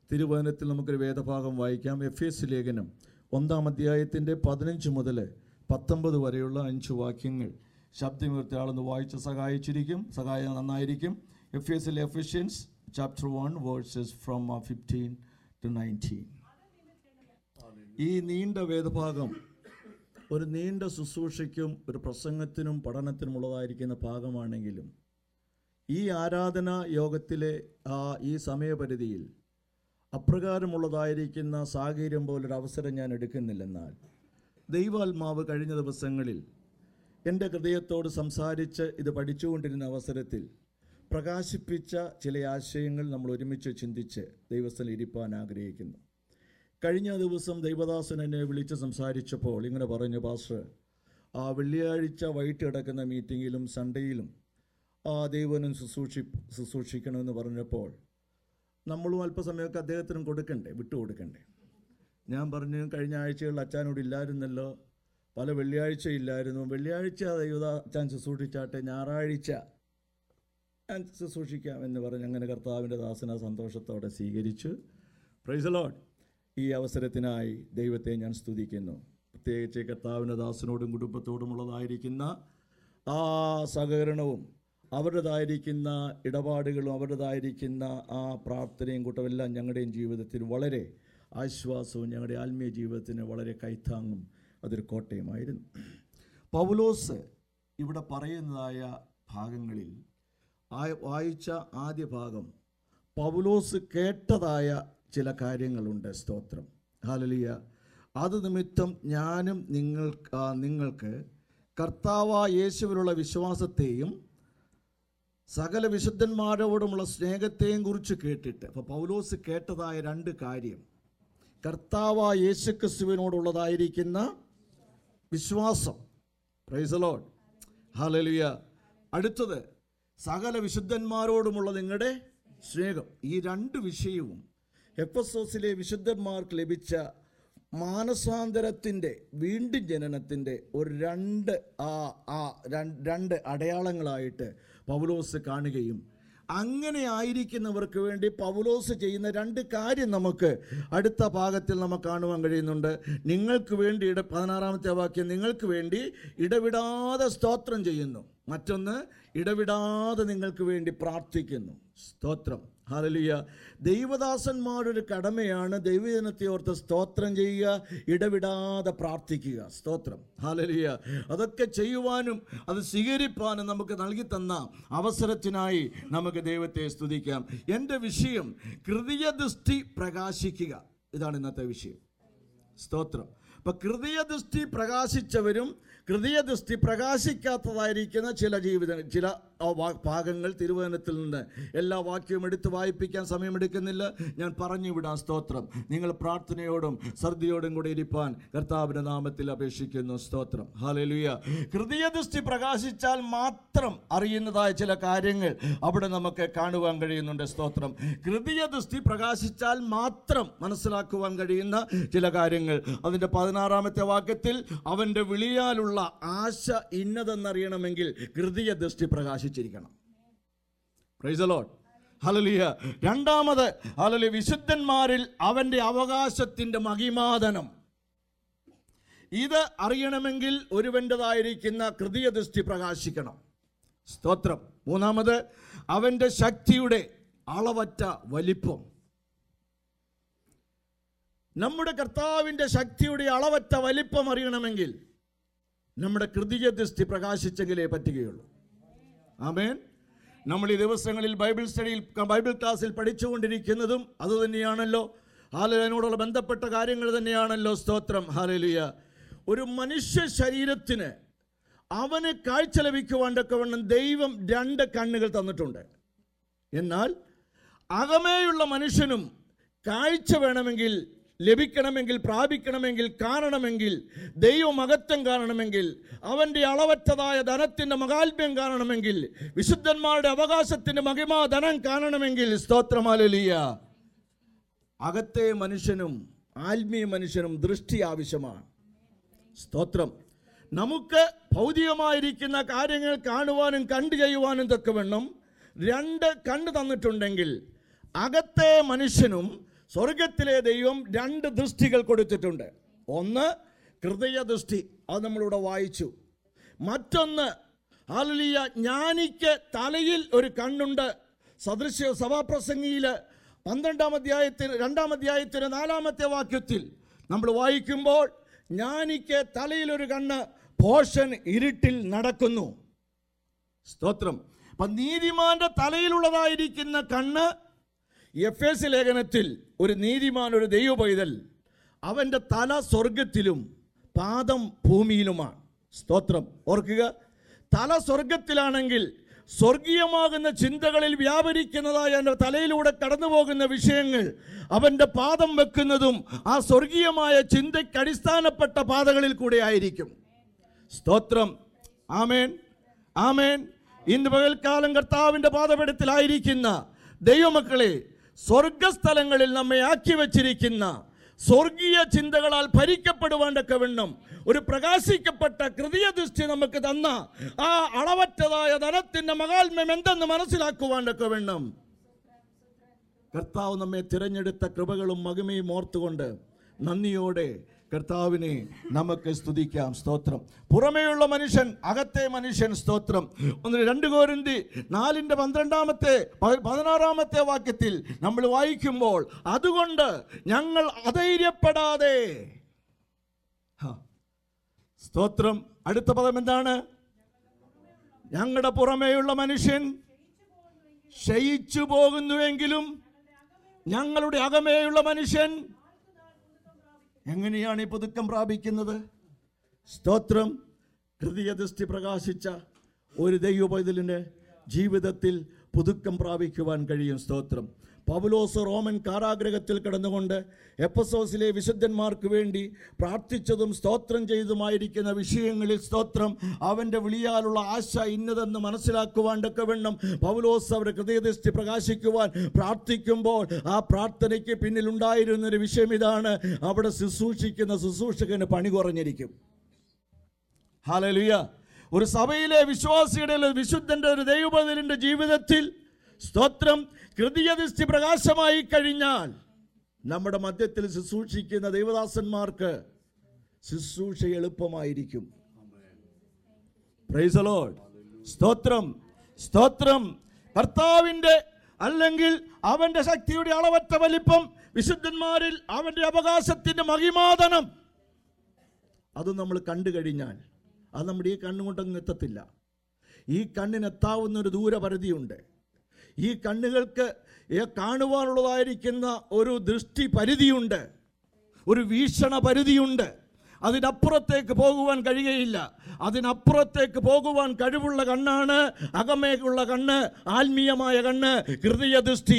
തിരുവചനത്തിൽ നമുക്കൊരു വേദഭാഗം വായിക്കാം എഫ് എസ് ലേഖനം ഒന്നാം അധ്യായത്തിൻ്റെ പതിനഞ്ച് മുതൽ പത്തൊമ്പത് വരെയുള്ള അഞ്ച് വാക്യങ്ങൾ ശബ്ദമുയർത്തി ആളെന്ന് വായിച്ച് സഹായിച്ചിരിക്കും സഹായം നന്നായിരിക്കും F S Ephesians chapter one verses from fifteen to nineteen ഈ നീണ്ട വേദഭാഗം ഒരു നീണ്ട ശുശ്രൂഷയ്ക്കും ഒരു പ്രസംഗത്തിനും പഠനത്തിനുമുള്ളതായിരിക്കുന്ന ഭാഗമാണെങ്കിലും ഈ ആരാധന യോഗത്തിലെ ആ ഈ സമയപരിധിയിൽ അപ്രകാരമുള്ളതായിരിക്കുന്ന സാഹചര്യം പോലൊരു അവസരം ഞാൻ എടുക്കുന്നില്ലെന്നാൽ ദൈവാത്മാവ് കഴിഞ്ഞ ദിവസങ്ങളിൽ എൻ്റെ ഹൃദയത്തോട് സംസാരിച്ച് ഇത് പഠിച്ചുകൊണ്ടിരുന്ന അവസരത്തിൽ പ്രകാശിപ്പിച്ച ചില ആശയങ്ങൾ നമ്മൾ ഒരുമിച്ച് ചിന്തിച്ച് ദൈവസ്ഥയിൽ ഇരിപ്പാൻ ആഗ്രഹിക്കുന്നു കഴിഞ്ഞ ദിവസം ദൈവദാസൻ എന്നെ വിളിച്ച് സംസാരിച്ചപ്പോൾ ഇങ്ങനെ പറഞ്ഞു പാസ്റ്റർ ആ വെള്ളിയാഴ്ച വൈകിട്ട് കിടക്കുന്ന മീറ്റിങ്ങിലും സൺഡേയിലും ആ ദൈവനും ശുശ്രൂഷി ശുശ്രൂഷിക്കണമെന്ന് പറഞ്ഞപ്പോൾ നമ്മളും അല്പസമയമൊക്കെ അദ്ദേഹത്തിനും കൊടുക്കണ്ടേ വിട്ടുകൊടുക്കണ്ടേ ഞാൻ പറഞ്ഞു കഴിഞ്ഞ ആഴ്ചകളിൽ അച്ഛനോട് ഇല്ലായിരുന്നല്ലോ പല വെള്ളിയാഴ്ച ഇല്ലായിരുന്നു വെള്ളിയാഴ്ച ദൈവത അച്ഛൻ ശുശ്രൂഷിച്ചാട്ടെ ഞായറാഴ്ച ഞാൻ ശുശ്രൂഷിക്കാം എന്ന് പറഞ്ഞ് അങ്ങനെ കർത്താവിൻ്റെ ദാസന സന്തോഷത്തോടെ സ്വീകരിച്ചു പ്രൈസ് ലോഡ് ഈ അവസരത്തിനായി ദൈവത്തെ ഞാൻ സ്തുതിക്കുന്നു പ്രത്യേകിച്ച് കർത്താവിൻ്റെ ദാസനോടും കുടുംബത്തോടുമുള്ളതായിരിക്കുന്ന ആ സഹകരണവും അവരുടേതായിരിക്കുന്ന ഇടപാടുകളും അവരുടേതായിരിക്കുന്ന ആ പ്രാർത്ഥനയും കൂട്ടമെല്ലാം ഞങ്ങളുടെയും ജീവിതത്തിൽ വളരെ ആശ്വാസവും ഞങ്ങളുടെ ആത്മീയ ജീവിതത്തിന് വളരെ കൈത്താങ്ങും അതൊരു കോട്ടയമായിരുന്നു പൗലോസ് ഇവിടെ പറയുന്നതായ ഭാഗങ്ങളിൽ ആ- വായിച്ച ആദ്യ ഭാഗം പൗലോസ് കേട്ടതായ ചില കാര്യങ്ങളുണ്ട് സ്തോത്രം ഹാലലിയ അത് നിമിത്തം ഞാനും നിങ്ങൾ ആ, നിങ്ങൾക്ക് കർത്താവ യേശുവിലുള്ള വിശ്വാസത്തെയും സകല വിശുദ്ധന്മാരോടുമുള്ള സ്നേഹത്തെയും കുറിച്ച് കേട്ടിട്ട് അപ്പോൾ പൗലോസ് കേട്ടതായ രണ്ട് കാര്യം കർത്താവ യേശുക്രിസ്തുവിനോടുള്ളതായിരിക്കുന്ന വിശ്വാസം പ്രൈസലോഡ് ഹാലലിയ അടുത്തത് സകല വിശുദ്ധന്മാരോടുമുള്ള നിങ്ങളുടെ സ്നേഹം ഈ രണ്ട് വിഷയവും എഫസോസിലെ വിശുദ്ധന്മാർക്ക് ലഭിച്ച മാനസാന്തരത്തിൻ്റെ വീണ്ടും ജനനത്തിൻ്റെ ഒരു രണ്ട് ആ ആ രണ്ട് രണ്ട് അടയാളങ്ങളായിട്ട് പൗലോസ് കാണുകയും അങ്ങനെ ആയിരിക്കുന്നവർക്ക് വേണ്ടി പൗലോസ് ചെയ്യുന്ന രണ്ട് കാര്യം നമുക്ക് അടുത്ത ഭാഗത്തിൽ നമുക്ക് കാണുവാൻ കഴിയുന്നുണ്ട് നിങ്ങൾക്ക് വേണ്ടി ഇട പതിനാറാമത്തെ വാക്യം നിങ്ങൾക്ക് വേണ്ടി ഇടവിടാതെ സ്തോത്രം ചെയ്യുന്നു മറ്റൊന്ന് ഇടവിടാതെ നിങ്ങൾക്ക് വേണ്ടി പ്രാർത്ഥിക്കുന്നു സ്തോത്രം ഹാലലിയ ദൈവദാസന്മാരുടെ കടമയാണ് ദൈവജനത്തെ ഓർത്ത് സ്തോത്രം ചെയ്യുക ഇടവിടാതെ പ്രാർത്ഥിക്കുക സ്തോത്രം ഹാലലിയ അതൊക്കെ ചെയ്യുവാനും അത് സ്വീകരിപ്പാനും നമുക്ക് നൽകി തന്ന അവസരത്തിനായി നമുക്ക് ദൈവത്തെ സ്തുതിക്കാം എൻ്റെ വിഷയം ഹൃദയദൃഷ്ടി പ്രകാശിക്കുക ഇതാണ് ഇന്നത്തെ വിഷയം സ്തോത്രം അപ്പൊ ഹൃദയദൃഷ്ടി പ്രകാശിച്ചവരും ഹൃദയദൃഷ്ടി പ്രകാശിക്കാത്തതായിരിക്കുന്ന ചില ജീവിത ചില ആ വാ- ഭാഗങ്ങൾ തിരുവചനത്തിൽ നിന്ന് എല്ലാ വാക്യവും എടുത്ത് വായിപ്പിക്കാൻ സമയമെടുക്കുന്നില്ല ഞാൻ പറഞ്ഞു വിടാം സ്തോത്രം നിങ്ങൾ പ്രാർത്ഥനയോടും ശ്രദ്ധയോടും കൂടെ ഇരിപ്പാൻ കർത്താവിൻ്റെ നാമത്തിൽ അപേക്ഷിക്കുന്നു സ്തോത്രം ഹാലലുയ ഹൃദയദൃഷ്ടി പ്രകാശിച്ചാൽ മാത്രം അറിയുന്നതായ ചില കാര്യങ്ങൾ അവിടെ നമുക്ക് കാണുവാൻ കഴിയുന്നുണ്ട് സ്തോത്രം ഹൃദയദൃഷ്ടി പ്രകാശിച്ചാൽ മാത്രം മനസ്സിലാക്കുവാൻ കഴിയുന്ന ചില കാര്യങ്ങൾ അതിൻ്റെ പതിനാറാമത്തെ വാക്യത്തിൽ അവൻ്റെ വിളിയാലുള്ള ആശ ഇന്നതെന്നറിയണമെങ്കിൽ ഹൃദയദൃഷ്ടി പ്രകാശിച്ചിരിക്കണം പ്രൈസ് ലോഡ് ഹലലിയ രണ്ടാമത് ഹലലി വിശുദ്ധന്മാരിൽ അവൻ്റെ അവകാശത്തിൻ്റെ മഹിമാതനം ഇത് അറിയണമെങ്കിൽ ഒരുവൻ്റെതായിരിക്കുന്ന ഹൃദയദൃഷ്ടി പ്രകാശിക്കണം സ്തോത്രം മൂന്നാമത് അവൻ്റെ ശക്തിയുടെ അളവറ്റ വലിപ്പം നമ്മുടെ കർത്താവിൻ്റെ ശക്തിയുടെ അളവറ്റ വലിപ്പം അറിയണമെങ്കിൽ നമ്മുടെ ഹൃദയദൃഷ്ടി പ്രകാശിച്ചെങ്കിലേ പറ്റുകയുള്ളൂ ആമേൻ നമ്മൾ ഈ ദിവസങ്ങളിൽ ബൈബിൾ സ്റ്റഡിയിൽ ബൈബിൾ ക്ലാസ്സിൽ പഠിച്ചുകൊണ്ടിരിക്കുന്നതും അതുതന്നെയാണല്ലോ ഹാലലിനോടുള്ള ബന്ധപ്പെട്ട കാര്യങ്ങൾ തന്നെയാണല്ലോ സ്തോത്രം ഹാലലിയ ഒരു മനുഷ്യ ശരീരത്തിന് അവന് കാഴ്ച ലഭിക്കുവാൻ തക്കവണ്ണം ദൈവം രണ്ട് കണ്ണുകൾ തന്നിട്ടുണ്ട് എന്നാൽ അകമേയുള്ള മനുഷ്യനും കാഴ്ച വേണമെങ്കിൽ ലഭിക്കണമെങ്കിൽ പ്രാപിക്കണമെങ്കിൽ കാണണമെങ്കിൽ ദൈവമഹത്വം കാണണമെങ്കിൽ അവൻ്റെ അളവറ്റതായ ധനത്തിൻ്റെ മഹാത്മ്യം കാണണമെങ്കിൽ വിശുദ്ധന്മാരുടെ അവകാശത്തിൻ്റെ മഹിമാ ധനം കാണണമെങ്കിൽ സ്തോത്രമാലിയ അകത്തെ മനുഷ്യനും ആത്മീയ മനുഷ്യനും ദൃഷ്ടി ആവശ്യമാണ് സ്തോത്രം നമുക്ക് ഭൗതികമായിരിക്കുന്ന കാര്യങ്ങൾ കാണുവാനും കണ്ടു ചെയ്യുവാനും തക്കവണ്ണം രണ്ട് കണ്ടു തന്നിട്ടുണ്ടെങ്കിൽ അകത്തെ മനുഷ്യനും സ്വർഗത്തിലെ ദൈവം രണ്ട് ദൃഷ്ടികൾ കൊടുത്തിട്ടുണ്ട് ഒന്ന് ഹൃദയ ദൃഷ്ടി അത് നമ്മളിവിടെ വായിച്ചു മറ്റൊന്ന് ഹാലലിയ ജ്ഞാനിക്ക് തലയിൽ ഒരു കണ്ണുണ്ട് സദൃശ്യ സഭാപ്രസംഗിയിൽ പന്ത്രണ്ടാം അധ്യായത്തിന് രണ്ടാം അധ്യായത്തിന് നാലാമത്തെ വാക്യത്തിൽ നമ്മൾ വായിക്കുമ്പോൾ ജ്ഞാനിക്ക് തലയിൽ ഒരു കണ്ണ് ഭോഷൻ ഇരുട്ടിൽ നടക്കുന്നു സ്തോത്രം അപ്പൊ നീതിമാന്റെ തലയിലുള്ളതായിരിക്കുന്ന കണ്ണ് എഫ് എസ് ലേഖനത്തിൽ ഒരു നീതിമാൻ ഒരു ദൈവ പൈതൽ അവൻ്റെ തല സ്വർഗത്തിലും പാദം ഭൂമിയിലുമാണ് സ്തോത്രം ഓർക്കുക തല സ്വർഗത്തിലാണെങ്കിൽ സ്വർഗീയമാകുന്ന ചിന്തകളിൽ വ്യാപരിക്കുന്നതായ എൻ്റെ തലയിലൂടെ കടന്നു പോകുന്ന വിഷയങ്ങൾ അവൻ്റെ പാദം വെക്കുന്നതും ആ സ്വർഗീയമായ ചിന്തയ്ക്ക് അടിസ്ഥാനപ്പെട്ട പാതകളിൽ കൂടെ ആയിരിക്കും സ്തോത്രം ആമേൻ ആമേൻ ഇന്ന് പകൽക്കാലം കർത്താവിന്റെ പാതപീഠത്തിലായിരിക്കുന്ന ദൈവമക്കളെ സ്വർഗസ്ഥലങ്ങളിൽ നമ്മെ ആക്കി വച്ചിരിക്കുന്ന സ്വർഗീയ ചിന്തകളാൽ ഭരിക്കപ്പെടുവാണ്ടൊക്കെ വെണ്ണം ഒരു പ്രകാശിക്കപ്പെട്ട കൃതിയ ദൃഷ്ടി നമുക്ക് തന്ന ആ അളവറ്റതായ ധനത്തിന്റെ മകാത്മ്യം എന്തെന്ന് മനസ്സിലാക്കുവാണ്ടൊക്കെ വെണ്ണം കർത്താവ് നമ്മെ തിരഞ്ഞെടുത്ത കൃപകളും മഹിമയും ഓർത്തുകൊണ്ട് നന്ദിയോടെ കർത്താവിനെ നമുക്ക് സ്തുതിക്കാം സ്തോത്രം പുറമേയുള്ള മനുഷ്യൻ അകത്തെ മനുഷ്യൻ സ്തോത്രം ഒന്ന് രണ്ട് കോരിന്തി നാലിൻ്റെ പന്ത്രണ്ടാമത്തെ പ- പതിനാറാമത്തെ വാക്യത്തിൽ നമ്മൾ വായിക്കുമ്പോൾ അതുകൊണ്ട് ഞങ്ങൾ അധൈര്യപ്പെടാതെ ഹ. സ്തോത്രം അടുത്ത പദം എന്താണ് ഞങ്ങളുടെ പുറമേയുള്ള മനുഷ്യൻ ക്ഷയിച്ചു പോകുന്നുവെങ്കിലും ഞങ്ങളുടെ അകമേയുള്ള മനുഷ്യൻ എങ്ങനെയാണ് ഈ പുതുക്കം പ്രാപിക്കുന്നത് സ്തോത്രം ഹൃദയദൃഷ്ടി പ്രകാശിച്ച ഒരു ദൈവപൈതലിന് ജീവിതത്തിൽ പുതുക്കം പ്രാപിക്കുവാൻ കഴിയും സ്തോത്രം പൗലോസ് റോമൻ കാരാഗ്രഹത്തിൽ കിടന്നുകൊണ്ട് എപ്പസോസിലെ വിശുദ്ധന്മാർക്ക് വേണ്ടി പ്രാർത്ഥിച്ചതും സ്തോത്രം ചെയ്തതുമായിരിക്കുന്ന വിഷയങ്ങളിൽ സ്തോത്രം അവൻ്റെ വിളിയാലുള്ള ആശ ഇന്നതെന്ന് മനസ്സിലാക്കുവാണ്ടൊക്കെ വേണം പൗലോസ് അവരുടെ ഹൃദയദൃഷ്ടി പ്രകാശിക്കുവാൻ പ്രാർത്ഥിക്കുമ്പോൾ ആ പ്രാർത്ഥനയ്ക്ക് പിന്നിലുണ്ടായിരുന്നൊരു വിഷയം ഇതാണ് അവിടെ ശുശ്രൂഷിക്കുന്ന ശുശ്രൂഷകന് പണി കുറഞ്ഞിരിക്കും ഹാലലുയ ഒരു സഭയിലെ വിശ്വാസിയുടെ ഒരു വിശുദ്ധന്റെ ഒരു ദൈവപതിലിന്റെ ജീവിതത്തിൽ സ്തോത്രം ഹൃദയദൃഷ്ടി പ്രകാശമായി കഴിഞ്ഞാൽ നമ്മുടെ മധ്യത്തിൽ ശുശ്രൂഷിക്കുന്ന ദൈവദാസന്മാർക്ക് ശുശ്രൂഷ എളുപ്പമായിരിക്കും Praise the Lord. സ്തോത്രം സ്തോത്രം കർത്താവിന്റെ അല്ലെങ്കിൽ അവന്റെ ശക്തിയുടെ അളവറ്റ വലിപ്പം വിശുദ്ധന്മാരിൽ അവന്റെ അവകാശത്തിന്റെ മഹിമാതനം അത് നമ്മൾ കണ്ടു കഴിഞ്ഞാൽ അത് നമ്മുടെ ഈ കണ്ണുകൊണ്ടൊന്നും എത്തത്തില്ല ഈ കണ്ണിനെത്താവുന്ന ഒരു ദൂരപരിധിയുണ്ട് ഈ കണ്ണുകൾക്ക് ഏ കാണുവാനുള്ളതായിരിക്കുന്ന ഒരു ദൃഷ്ടി പരിധിയുണ്ട് ഒരു വീക്ഷണ പരിധിയുണ്ട് അതിനപ്പുറത്തേക്ക് പോകുവാൻ കഴിയുകയില്ല അതിനപ്പുറത്തേക്ക് പോകുവാൻ കഴിവുള്ള കണ്ണാണ് അകമേക്കുള്ള കണ്ണ് ആത്മീയമായ കണ്ണ് ഹൃദയ ദൃഷ്ടി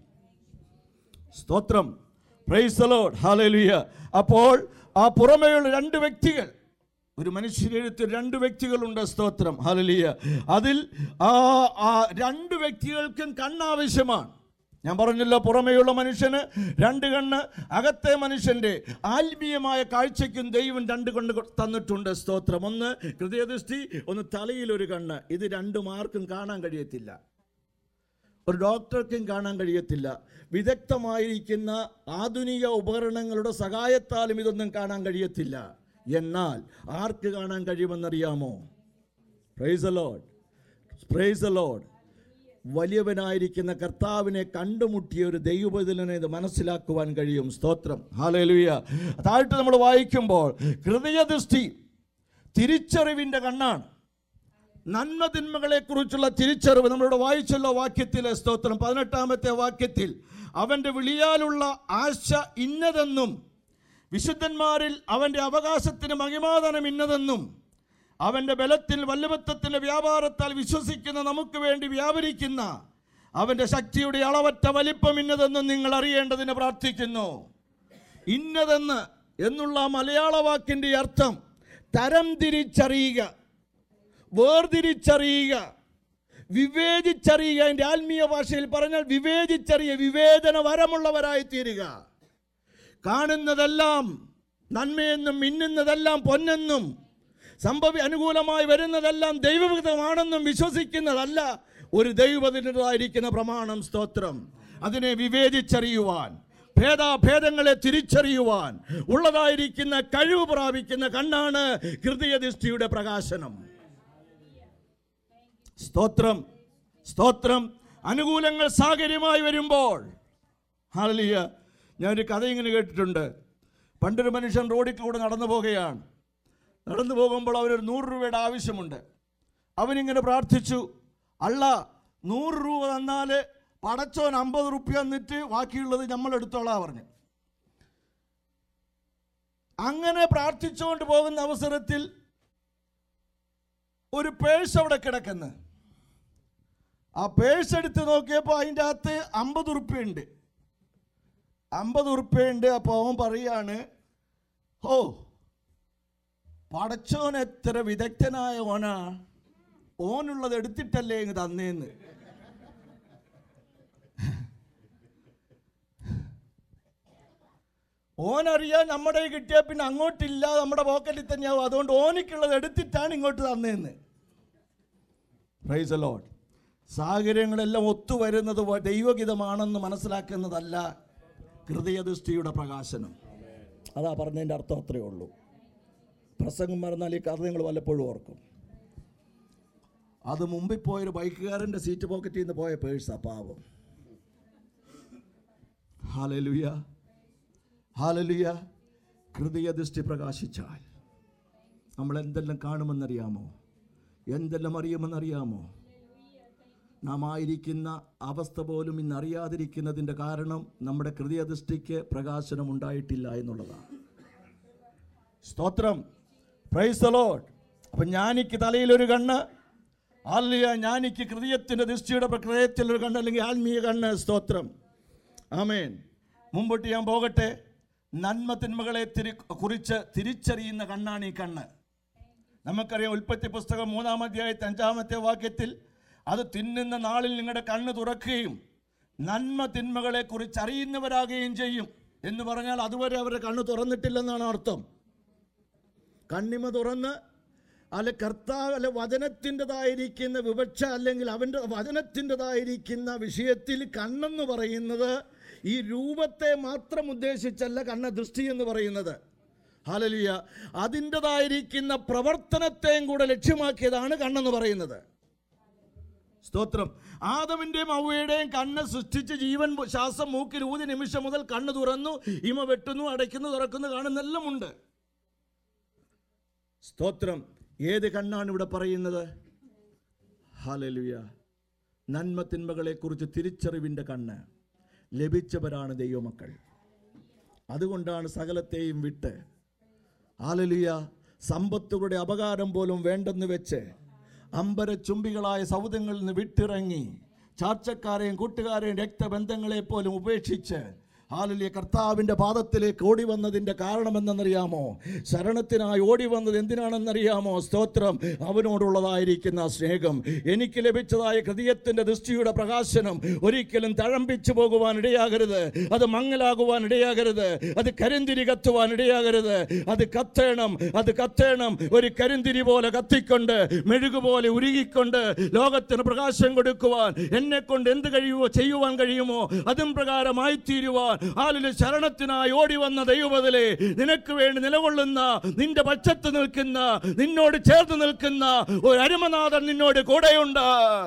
സ്തോത്രം പ്രൈസ് ലോഡ് ഹാലലുയ അപ്പോൾ ആ പുറമേയുള്ള രണ്ട് വ്യക്തികൾ ഒരു മനുഷ്യരെഴുത്ത് രണ്ട് വ്യക്തികളുണ്ട് സ്തോത്രം ഹാലലിയ അതിൽ ആ ആ രണ്ട് വ്യക്തികൾക്കും കണ്ണാവശ്യമാണ് ഞാൻ പറഞ്ഞല്ലോ പുറമേയുള്ള മനുഷ്യന് രണ്ട് കണ്ണ് അകത്തെ മനുഷ്യന്റെ ആത്മീയമായ കാഴ്ചയ്ക്കും ദൈവം രണ്ട് കണ്ണ് കൊ- തന്നിട്ടുണ്ട് സ്തോത്രം ഒന്ന് ഹൃദയദൃഷ്ടി ഒന്ന് തലയിലൊരു കണ്ണ് ഇത് രണ്ടും ആർക്കും കാണാൻ കഴിയത്തില്ല ഒരു ഡോക്ടർക്കും കാണാൻ കഴിയത്തില്ല വിദഗ്ധമായിരിക്കുന്ന ആധുനിക ഉപകരണങ്ങളുടെ സഹായത്താലും ഇതൊന്നും കാണാൻ കഴിയത്തില്ല എന്നാൽ ആർക്ക് കാണാൻ കഴിയുമെന്നറിയാമോ പ്രൈസ് ലോഡ് പ്രൈസ് ലോഡ് വലിയവനായിരിക്കുന്ന കർത്താവിനെ കണ്ടുമുട്ടിയ ഒരു ദൈവബദലിനെ ഇത് മനസ്സിലാക്കുവാൻ കഴിയും സ്തോത്രം ഹാലലുയ താഴ്ത്ത് നമ്മൾ വായിക്കുമ്പോൾ ഹൃദയദൃഷ്ടി തിരിച്ചറിവിൻ്റെ കണ്ണാണ് നന്മ തിന്മകളെ കുറിച്ചുള്ള തിരിച്ചറിവ് നമ്മളിവിടെ വായിച്ചല്ലോ വാക്യത്തിലെ സ്തോത്രം പതിനെട്ടാമത്തെ വാക്യത്തിൽ അവന്റെ വിളിയാലുള്ള ആശ ഇന്നതെന്നും വിശുദ്ധന്മാരിൽ അവന്റെ അവകാശത്തിന് മഹിമാതനം ഇന്നതെന്നും അവന്റെ ബലത്തിൽ വല്ലഭത്വത്തിന്റെ വ്യാപാരത്താൽ വിശ്വസിക്കുന്ന നമുക്ക് വേണ്ടി വ്യാപരിക്കുന്ന അവന്റെ ശക്തിയുടെ അളവറ്റ വലിപ്പം ഇന്നതെന്നും നിങ്ങൾ അറിയേണ്ടതിന് പ്രാർത്ഥിക്കുന്നു ഇന്നതെന്ന് എന്നുള്ള ആ മലയാള വാക്കിന്റെ അർത്ഥം തരം തിരിച്ചറിയുക വേർതിരിച്ചറിയുക വിവേചിച്ചറിയുക എൻ്റെ ആത്മീയ ഭാഷയിൽ പറഞ്ഞാൽ വിവേചിച്ചറിയുക വിവേചന വരമുള്ളവരായി തീരുക കാണുന്നതെല്ലാം നന്മയെന്നും മിന്നുന്നതെല്ലാം പൊന്നെന്നും സംഭവി അനുകൂലമായി വരുന്നതെല്ലാം ദൈവവിധമാണെന്നും വിശ്വസിക്കുന്നതല്ല ഒരു ദൈവത്തിൻ്റെതായിരിക്കുന്ന പ്രമാണം സ്തോത്രം അതിനെ വിവേചിച്ചറിയുവാൻ ഭേദാഭേദങ്ങളെ തിരിച്ചറിയുവാൻ ഉള്ളതായിരിക്കുന്ന കഴിവ് പ്രാപിക്കുന്ന കണ്ണാണ് ഹൃദയദൃഷ്ടിയുടെ പ്രകാശനം സ്തോത്രം സ്തോത്രം അനുകൂലങ്ങൾ സാഹചര്യമായി വരുമ്പോൾ ഹാലിയ ഞാനൊരു കഥ ഇങ്ങനെ കേട്ടിട്ടുണ്ട് പണ്ടൊരു മനുഷ്യൻ റോഡിൽ കൂടെ നടന്നു പോകുകയാണ് നടന്നു പോകുമ്പോൾ അവനൊരു നൂറ് രൂപയുടെ ആവശ്യമുണ്ട് അവനിങ്ങനെ പ്രാർത്ഥിച്ചു അല്ല നൂറ് രൂപ തന്നാൽ പടച്ചോൻ അമ്പത് റുപ്യ തന്നിട്ട് ബാക്കിയുള്ളത് നമ്മൾ എടുത്തോളാ പറഞ്ഞു അങ്ങനെ പ്രാർത്ഥിച്ചുകൊണ്ട് പോകുന്ന അവസരത്തിൽ ഒരു പേഴ്സ് അവിടെ കിടക്കുന്നു ആ പേഴ്സ് എടുത്ത് നോക്കിയപ്പോൾ അതിൻ്റെ അകത്ത് അമ്പത് ഉറുപ്പ്യുണ്ട് അമ്പത് ഉറുപ്പ്യുണ്ട് അപ്പോൾ അവൻ പറയാണ് ഓ പടച്ചോൻ എത്ര വിദഗ്ധനായ ഓനാ ഓനുള്ളത് എടുത്തിട്ടല്ലേ ഇങ്ങ് തന്നേന്ന് ഓനറിയാൻ നമ്മുടെ കയ്യിൽ കിട്ടിയ പിന്നെ അങ്ങോട്ടില്ല നമ്മുടെ പോക്കറ്റിൽ തന്നെയാവും അതുകൊണ്ട് ഓനിക്കുള്ളത് എടുത്തിട്ടാണ് ഇങ്ങോട്ട് തന്നേന്ന് പ്രൈസ് ലോഡ് സാഹചര്യങ്ങളെല്ലാം ഒത്തുവരുന്നത് വ- ദൈവഗീതമാണെന്ന് മനസ്സിലാക്കുന്നതല്ല ഹൃദയദൃഷ്ടിയുടെ പ്രകാശനം അതാ പറഞ്ഞതിൻ്റെ അർത്ഥം അത്രയേ ഉള്ളൂ പ്രസംഗം മറന്നാൽ ഈ കഥ നിങ്ങൾ വല്ലപ്പോഴും ഓർക്കും അത് മുമ്പിൽ പോയൊരു ബൈക്കുകാരൻ്റെ സീറ്റ് പോക്കറ്റിൽ നിന്ന് പോയ പേഴ്സാ പാവം ഹാലലുയ ഹാലലുയ ഹൃദയദൃഷ്ടി പ്രകാശിച്ചാൽ നമ്മൾ എന്തെല്ലാം കാണുമെന്നറിയാമോ എന്തെല്ലാം അറിയുമെന്നറിയാമോ നാം ആയിരിക്കുന്ന അവസ്ഥ പോലും ഇന്ന് അറിയാതിരിക്കുന്നതിൻ്റെ കാരണം നമ്മുടെ ഹൃദയദൃഷ്ടിക്ക് പ്രകാശനം ഉണ്ടായിട്ടില്ല എന്നുള്ളതാണ് സ്തോത്രം പ്രൈസ് ലോഡ് അപ്പം ഞാനിക്ക് തലയിലൊരു കണ്ണ് ആലിയ ഞാനിക്ക് ഹൃദയത്തിൻ്റെ ദൃഷ്ടിയുടെ ഹൃദയത്തിലൊരു കണ്ണ് അല്ലെങ്കിൽ ആത്മീയ കണ്ണ് സ്തോത്രം ആമേൻ മുമ്പോട്ട് ഞാൻ പോകട്ടെ നന്മ തിന്മകളെ തിരി കുറിച്ച് തിരിച്ചറിയുന്ന കണ്ണാണ് ഈ കണ്ണ് നമുക്കറിയാം ഉൽപ്പത്തി പുസ്തകം മൂന്നാം അധ്യായത്തെ അഞ്ചാമത്തെ വാക്യത്തിൽ അത് തിന്നുന്ന നാളിൽ നിങ്ങളുടെ കണ്ണ് തുറക്കുകയും നന്മ തിന്മകളെ കുറിച്ച് അറിയുന്നവരാകുകയും ചെയ്യും എന്ന് പറഞ്ഞാൽ അതുവരെ അവരുടെ കണ്ണ് തുറന്നിട്ടില്ലെന്നാണ് അർത്ഥം കണ്ണിമ തുറന്ന് അല്ല കർത്താവ് അല്ല വചനത്തിൻ്റെതായിരിക്കുന്ന വിവക്ഷ അല്ലെങ്കിൽ അവൻ്റെ വചനത്തിൻ്റെതായിരിക്കുന്ന വിഷയത്തിൽ കണ്ണെന്ന് പറയുന്നത് ഈ രൂപത്തെ മാത്രം ഉദ്ദേശിച്ചല്ല കണ്ണ ദൃഷ്ടി എന്ന് പറയുന്നത് ഹാലലിയ അതിൻ്റെതായിരിക്കുന്ന പ്രവർത്തനത്തെയും കൂടെ ലക്ഷ്യമാക്കിയതാണ് കണ്ണെന്ന് പറയുന്നത് സ്തോത്രം ആദമിൻ്റെയും ഔവയുടെയും കണ്ണ് സൃഷ്ടിച്ച് ജീവൻ ശ്വാസം മൂക്കിൽ ഊതി നിമിഷം മുതൽ കണ്ണ് തുറന്നു ഇമ വെട്ടുന്നു അടയ്ക്കുന്നു തുറക്കുന്നു കാണുന്നെല്ലാം ഉണ്ട് സ്തോത്രം ഏത് കണ്ണാണ് ഇവിടെ പറയുന്നത് ഹാലലുയ നന്മ തിന്മകളെക്കുറിച്ച് തിരിച്ചറിവിൻ്റെ കണ്ണ് ലഭിച്ചവരാണ് ദൈവമക്കൾ അതുകൊണ്ടാണ് സകലത്തെയും വിട്ട് ഹാലലുയ സമ്പത്തുകളുടെ അപകാരം പോലും വേണ്ടെന്ന് വെച്ച് അമ്പരച്ചുംബികളായ സൗദങ്ങളിൽ നിന്ന് വിട്ടിറങ്ങി ചാർച്ചക്കാരെയും കൂട്ടുകാരെയും രക്തബന്ധങ്ങളെ പോലും ഉപേക്ഷിച്ച് ഹാലലിയ കർത്താവിൻ്റെ പാദത്തിലേക്ക് ഓടി വന്നതിൻ്റെ കാരണമെന്നറിയാമോ ശരണത്തിനായി ഓടി വന്നത് എന്തിനാണെന്നറിയാമോ സ്തോത്രം അവനോടുള്ളതായിരിക്കുന്ന സ്നേഹം എനിക്ക് ലഭിച്ചതായ ഹൃദയത്തിൻ്റെ ദൃഷ്ടിയുടെ പ്രകാശനം ഒരിക്കലും തഴമ്പിച്ചു പോകുവാൻ ഇടയാകരുത് അത് മങ്ങലാകുവാൻ ഇടയാകരുത് അത് കരിന്തിരി കത്തുവാൻ ഇടയാകരുത് അത് കത്തേണം അത് കത്തേണം ഒരു കരിന്തിരി പോലെ കത്തിക്കൊണ്ട് മെഴുകുപോലെ ഉരുകിക്കൊണ്ട് ലോകത്തിന് പ്രകാശം കൊടുക്കുവാൻ എന്നെ കൊണ്ട് എന്ത് കഴിയുമോ ചെയ്യുവാൻ കഴിയുമോ അതും പ്രകാരമായി തീരുവാൻ ആലില് ശരണത്തിനായി ഓടി വന്ന ദൈവബദലെ നിനക്ക് വേണ്ടി നിലകൊള്ളുന്ന നിന്റെ പക്ഷത്ത് നിൽക്കുന്ന നിന്നോട് ചേർന്ന് നിൽക്കുന്ന ഒരു അരുമനാഥൻ നിന്നോട് കൂടെയുണ്ട്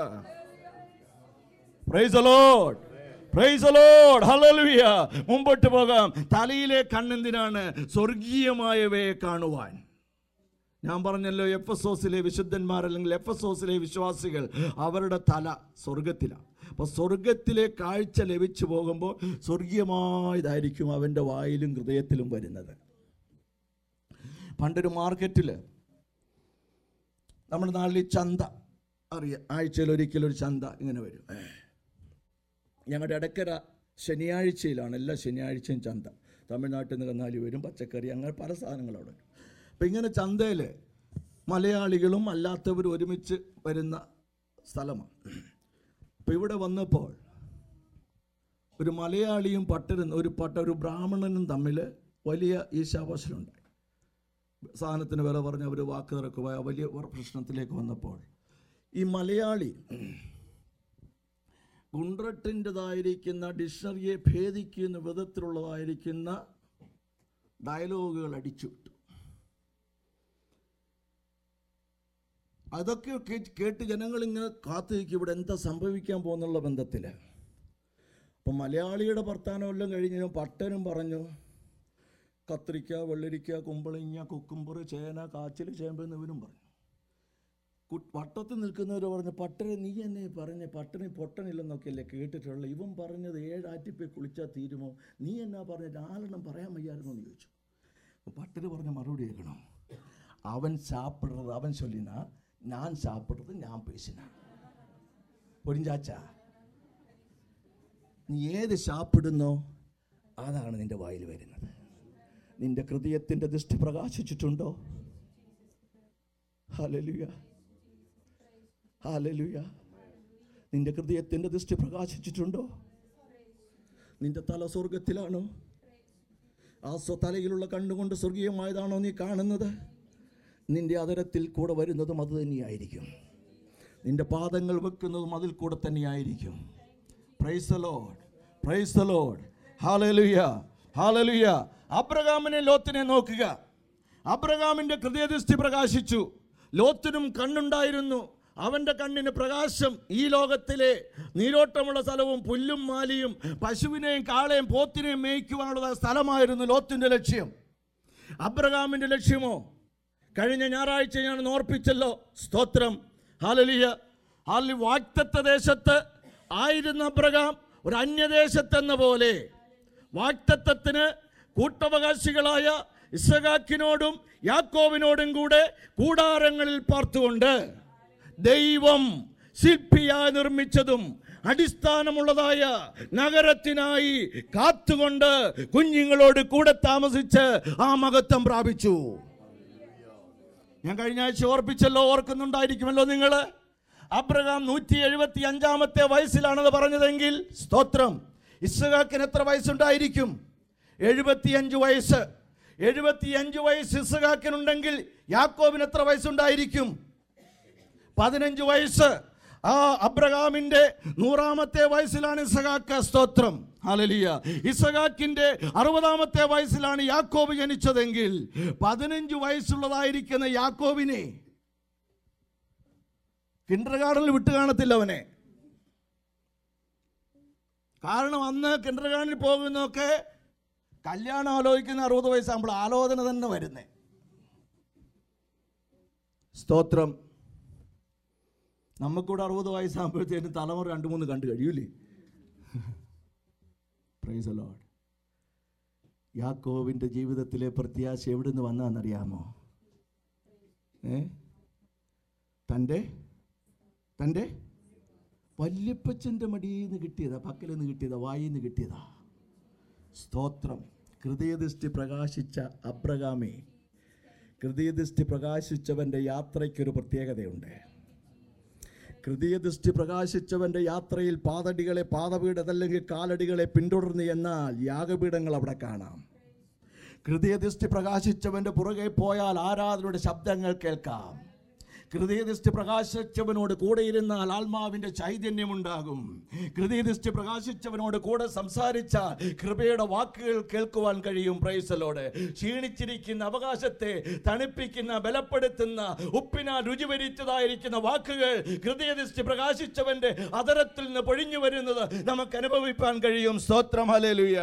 praise Lord praise Lord hallelujah മുമ്പോട്ട് പോകാം തലയിലെ കണ്ണെന്തിനാണ് സ്വർഗീയമായവയെ കാണുവാൻ ഞാൻ പറഞ്ഞല്ലോ എഫ് എസ് ഓസിലെ വിശുദ്ധന്മാർ അല്ലെങ്കിൽ എഫ് എസ് ഓസിലെ വിശ്വാസികൾ അവരുടെ തല സ്വർഗത്തിലാണ് അപ്പോൾ സ്വർഗത്തിലെ കാഴ്ച ലഭിച്ചു പോകുമ്പോൾ സ്വർഗീയമായതായിരിക്കും അവൻ്റെ വായിലും ഹൃദയത്തിലും വരുന്നത് പണ്ടൊരു മാർക്കറ്റിൽ നമ്മുടെ നാട്ടിൽ ഈ ചന്ത അറിയാം ആഴ്ചയിൽ ഒരിക്കലും ഒരു ചന്ത ഇങ്ങനെ വരും ഞങ്ങളുടെ ഇടക്കര ശനിയാഴ്ചയിലാണ് എല്ലാ ശനിയാഴ്ചയും ചന്ത തമിഴ്നാട്ടിൽ നിന്ന് കന്നാലി വരും പച്ചക്കറി അങ്ങനെ പല സാധനങ്ങളും അവിടെ വരും അപ്പം ഇങ്ങനെ ചന്തയിൽ മലയാളികളും അല്ലാത്തവരും ഒരുമിച്ച് വരുന്ന സ്ഥലമാണ് അപ്പം ഇവിടെ വന്നപ്പോൾ ഒരു മലയാളിയും പട്ടരും ഒരു പട്ട ഒരു ബ്രാഹ്മണനും തമ്മിൽ വലിയ ഈശാവാസലുണ്ടായി സാധനത്തിന് വില പറഞ്ഞ് അവർ വാക്ക് തിറക്കുക വലിയ ഒരു പ്രശ്നത്തിലേക്ക് വന്നപ്പോൾ ഈ മലയാളി കുണ്ട്രട്ടിൻ്റെതായിരിക്കുന്ന ഡിക്ഷണറിയെ ഭേദിക്കുന്ന വിധത്തിലുള്ളതായിരിക്കുന്ന ഡയലോഗുകൾ അടിച്ചുവിട്ടു അതൊക്കെ കേ- കേട്ട് ജനങ്ങളിങ്ങനെ കാത്തിരിക്കും ഇവിടെ എന്താ സംഭവിക്കാൻ പോകുന്നുള്ള ബന്ധത്തിൽ അപ്പം മലയാളിയുടെ വർത്താനം എല്ലാം കഴിഞ്ഞ് പട്ടനും പറഞ്ഞു കത്രിക്ക വെള്ളരിക്ക കുമ്പളിങ്ങ കുക്കുമ്പർ ചേന കാച്ചിൽ ചേമ്പ് എന്നിവനും പറഞ്ഞു കു- വട്ടത്തിൽ നിൽക്കുന്നവർ പറഞ്ഞു പട്ടനെ നീ എന്നെ പറഞ്ഞ പട്ടണി പൊട്ടനില്ലെന്നൊക്കെയല്ലേ കേട്ടിട്ടുള്ള ഇവൻ പറഞ്ഞത് ഏഴാറ്റിപ്പോയി കുളിച്ചാൽ തീരുമോ നീ എന്നാ പറഞ്ഞ നാലെണ്ണം പറയാൻ വയ്യായിരുന്നു എന്ന് ചോദിച്ചു പട്ടന് പറഞ്ഞ മറുപടി കേൾക്കണം അവൻ സാപ്പിടുறது അവൻ ചൊല്ലിനാ ഞാൻ സാപ്പിടുறது ഞാൻ പേശിനാ പൊരിഞ്ചാച്ച നീ ഏത് സാപ്പിടുന്നോ അതാണ് നിന്റെ വായിൽ വരുന്നത് നിന്റെ ഹൃദയത്തിൻ്റെ ദൃഷ്ടി പ്രകാശിച്ചിട്ടുണ്ടോ ഹലലുയ ഹാലലുയ നിന്റെ ഹൃദയത്തിൻ്റെ ദൃഷ്ടി പ്രകാശിച്ചിട്ടുണ്ടോ നിന്റെ തല സ്വർഗത്തിലാണോ ആ സ്വ തലയിലുള്ള കണ്ണുകൊണ്ട് സ്വർഗീയമായതാണോ നീ കാണുന്നത് നിന്റെ അതരത്തിൽ കൂടെ വരുന്നതും അത് തന്നെയായിരിക്കും നിന്റെ പാദങ്ങൾ വെക്കുന്നതും അതിൽ കൂടെ തന്നെയായിരിക്കും praise Lord praise Lord hallelujah hallelujah അബ്രഹാമിനെ ലോത്തിനെ നോക്കുക അബ്രഹാമിന്റെ ഹൃദയദൃഷ്ടി പ്രകാശിച്ചു ലോത്തിനും കണ്ണുണ്ടായിരുന്നു അവന്റെ കണ്ണിന് പ്രകാശം ഈ ലോകത്തിലെ നീരോട്ടമുള്ള സ്ഥലവും പുല്ലും മാലിയും പശുവിനെയും കാളയും പോത്തിനെയും മേയ്ക്കുവാനുള്ള സ്ഥലമായിരുന്നു ലോത്തിന്റെ ലക്ഷ്യം അബ്രഹാമിന്റെ ലക്ഷ്യമോ കഴിഞ്ഞ ഞായറാഴ്ച ഞാൻ ഓർപ്പിച്ചല്ലോ സ്തോത്രം ഹാലലിയ ഹാലി വാക്തത്വ ദേശത്ത് ആയിരുന്ന അബ്രഹാം ഒരു അന്യദേശത്തെന്ന പോലെ വാക്തത്വത്തിന് കൂട്ടവകാശികളായ ഇസഹാക്കിനോടും യാക്കോവിനോടും കൂടെ കൂടാരങ്ങളിൽ പാർത്തുകൊണ്ട് ദൈവം ശില്പിയായി നിർമ്മിച്ചതും അടിസ്ഥാനമുള്ളതായ നഗരത്തിനായി കാത്തുകൊണ്ട് കുഞ്ഞുങ്ങളോട് കൂടെ താമസിച്ച് ആ മഹത്വം പ്രാപിച്ചു ഞാൻ കഴിഞ്ഞ ആഴ്ച ഓർപ്പിച്ചല്ലോ ഓർക്കുന്നുണ്ടായിരിക്കുമല്ലോ നിങ്ങൾ അബ്രഹാം നൂറ്റി എഴുപത്തി അഞ്ചാമത്തെ വയസ്സിലാണത് പറഞ്ഞതെങ്കിൽ സ്തോത്രം ഇസ്ഹാക്കിന് എത്ര വയസ്സുണ്ടായിരിക്കും എഴുപത്തിയഞ്ച് വയസ്സ് എഴുപത്തിയഞ്ച് വയസ്സ് ഇസ്ഹാക്കിനുണ്ടെങ്കിൽ യാക്കോബിന് എത്ര വയസ്സുണ്ടായിരിക്കും പതിനഞ്ച് വയസ്സ് ആ അബ്രഹാമിന്റെ നൂറാമത്തെ വയസ്സിലാണ് ഇസഹാക്ക് സ്തോത്രം ഹാലലിയ ഇസഹാക്കിന്റെ അറുപതാമത്തെ വയസ്സിലാണ് യാക്കോബ് ജനിച്ചതെങ്കിൽ പതിനഞ്ച് വയസ്സുള്ളതായിരിക്കുന്ന യാക്കോബിനെ കിൻഡർ ഗാർഡനിൽ വിട്ട് കാണത്തില്ല അവനെ കാരണം അന്ന് കിൻഡർ ഗാർഡനിൽ പോകുന്നതൊക്കെ കല്യാണം ആലോചിക്കുന്ന അറുപത് വയസ്സാകുമ്പോൾ ആലോചന തന്നെ വരുന്നേ സ്തോത്രം നമുക്കിവിടെ അറുപത് വയസ്സാകുമ്പോഴത്തേനും തലമുറ രണ്ട് മൂന്ന് കണ്ടു കഴിയൂലേ പ്രൈസ് ലോഡ് യാക്കോവിൻ്റെ ജീവിതത്തിലെ പ്രത്യാശ എവിടെ നിന്ന് വന്നതെന്നറിയാമോ ഏ തൻ്റെ തൻ്റെ വല്യപ്പച്ചൻ്റെ മടിയിൽ നിന്ന് കിട്ടിയതാ പക്കലിൽ നിന്ന് കിട്ടിയതാ വായിൽ നിന്ന് കിട്ടിയതാ സ്തോത്രം ഹൃദയദൃഷ്ടി പ്രകാശിച്ച അബ്രഹാമേ ഹൃദയദൃഷ്ടി പ്രകാശിച്ചവൻ്റെ യാത്രയ്ക്കൊരു പ്രത്യേകതയുണ്ട് ഹൃദയദൃഷ്ടി പ്രകാശിച്ചവൻ്റെ യാത്രയിൽ പാതടികളെ പാതപീഠതല്ലെങ്കിൽ കാലടികളെ പിന്തുടർന്ന് എന്നാൽ യാഗപീഠങ്ങൾ അവിടെ കാണാം ഹൃദയദൃഷ്ടി പ്രകാശിച്ചവൻ്റെ പുറകെ പോയാൽ ആരാധനയുടെ ശബ്ദങ്ങൾ കേൾക്കാം ഹൃദയദൃഷ്ടി പ്രകാശിച്ചവനോട് കൂടെ ഇരുന്നാൽ ആത്മാവിൻ്റെ ചൈതന്യമുണ്ടാകും ഹൃദയദൃഷ്ടി പ്രകാശിച്ചവനോട് കൂടെ സംസാരിച്ചാൽ കൃപയുടെ വാക്കുകൾ കേൾക്കുവാൻ കഴിയും പ്രൈസലോട് ക്ഷീണിച്ചിരിക്കുന്ന അവകാശത്തെ തണുപ്പിക്കുന്ന ബലപ്പെടുത്തുന്ന ഉപ്പിനാൽ രുചി വരുത്തതായിരിക്കുന്ന വാക്കുകൾ ഹൃദയദൃഷ്ടി പ്രകാശിച്ചവന്റെ അതരത്തിൽ നിന്ന് പൊഴിഞ്ഞു വരുന്നത് നമുക്ക് അനുഭവിപ്പാൻ കഴിയും സ്തോത്രം ഹലേലുയ